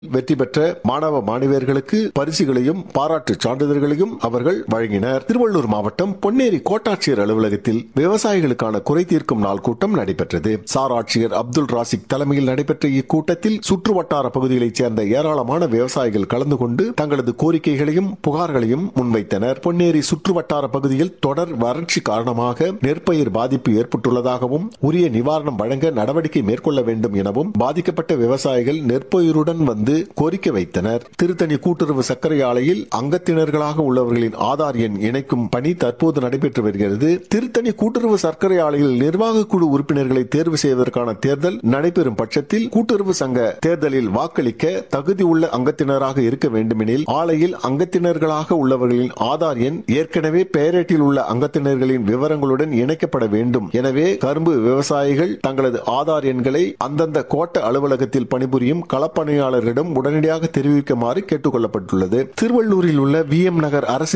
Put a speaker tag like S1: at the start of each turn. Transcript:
S1: வெற்றி பெற்ற மாணவ மாணவியர்களுக்கு பரிசுகளையும் பாராட்டுச் சான்றிதழ்களையும் அவர்கள் வழங்கினர் திருவள்ளூர் மாவட்டம் பொன்னேரி கோட்டாட்சியர் அலுவலகத்தில் விவசாயிகளுக்கான குறை தீர்க்கும் நாள் கூட்டம் நடைபெற்றது சார் ஆட்சியர் அப்துல் ராசிக் தலைமையில் நடைபெற்ற இக்கூட்டத்தில் சுற்று வட்டார பகுதிகளைச் சேர்ந்த ஏராளமான விவசாயிகள் கலந்து கொண்டு தங்களது கோரிக்கைகளையும் புகார்களையும் முன்வைத்தனர் பொன்னேரி சுற்று வட்டார பகுதியில் தொடர் வறட்சி காரணமாக நெற்பயிர் பாதிப்பு ஏற்பட்டுள்ளதாகவும் உரிய நிவாரணம் வழங்க நடவடிக்கை மேற்கொள்ள வேண்டும் எனவும் பாதிக்கப்பட்ட விவசாயிகள் நெற்பயிறுடன் வந்து கோரிக்கை வைத்தனர் திருத்தணி கூட்டுறவு சர்க்கரை ஆலையில் அங்கத்தினர்களாக உள்ளவர்களின் ஆதார் எண் இணைக்கும் பணி தற்போது நடைபெற்று வருகிறது திருத்தணி கூட்டுறவு சர்க்கரை ஆலையில் நிர்வாக குழு உறுப்பினர்களை தேர்வு செய்வதற்கான தேர்தல் நடைபெறும் பட்சத்தில் கூட்டுறவு சங்க தேர்தலில் வாக்களிக்க தகுதி உள்ள அங்கத்தினராக இருக்க வேண்டுமெனில் ஆலையில் அங்கத்தினர்களாக உள்ளவர்களின் ஆதார் எண் ஏற்கனவே பெயரேட்டில் உள்ள அங்கத்தினர்களின் விவரங்களுடன் இணைக்கப்பட வேண்டும் எனவே கரும்பு விவசாயிகள் தங்களது ஆதார் எண்களை அந்தந்த கோட்ட அலுவலகத்தில் பணிபுரியும் களப்பணியாளர்களிடம் உடனடியாக தெரிவிக்குமாறு கேட்டுக் கொள்ளப்பட்டுள்ளது திருவள்ளூரில் உள்ள வி எம் நகர் அரசு